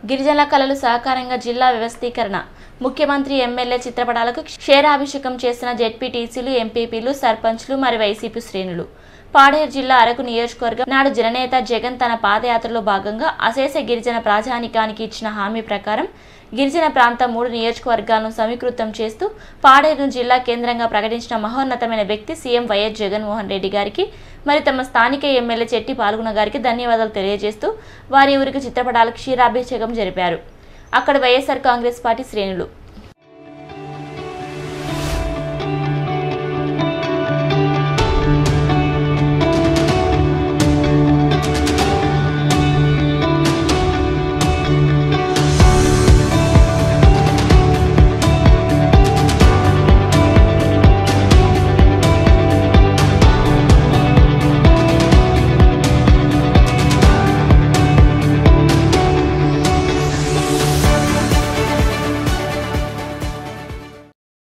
గిరిజనుల కళలు సహకారంగా జిల్లా వ్యవస్థీకరణ ముఖ్యమంత్రి ఎమ్మెల్యే చిత్రపటాలకు క్షీరాభిషేకం చేసిన జెడ్పీటీసీలు ఎంపీపీలు సర్పంచ్లు మరియు వైసీపీ శ్రేణులు పాడేరు జిల్లా అరకు నియోజకవర్గం నాడు జననేత జగన్ తన పాదయాత్రలో భాగంగా అశేష గిరిజన ప్రజానికానికి ఇచ్చిన హామీ ప్రకారం గిరిజన ప్రాంతం మూడు నియోజకవర్గాలను సమీకృతం చేస్తూ పాడేరును జిల్లా కేంద్రంగా ప్రకటించిన మహోన్నతమైన వ్యక్తి సీఎం వైఎస్ జగన్మోహన్ రెడ్డి గారికి మరి తమ స్థానిక ఎమ్మెల్యే చెట్టి పాల్గొన్న గారికి ధన్యవాదాలు తెలియజేస్తూ వారి ఊరికి చిత్రపటాలకు క్షీరాభిషేకం జరిపారు అక్కడ వైఎస్ఆర్ కాంగ్రెస్ పార్టీ శ్రేణులు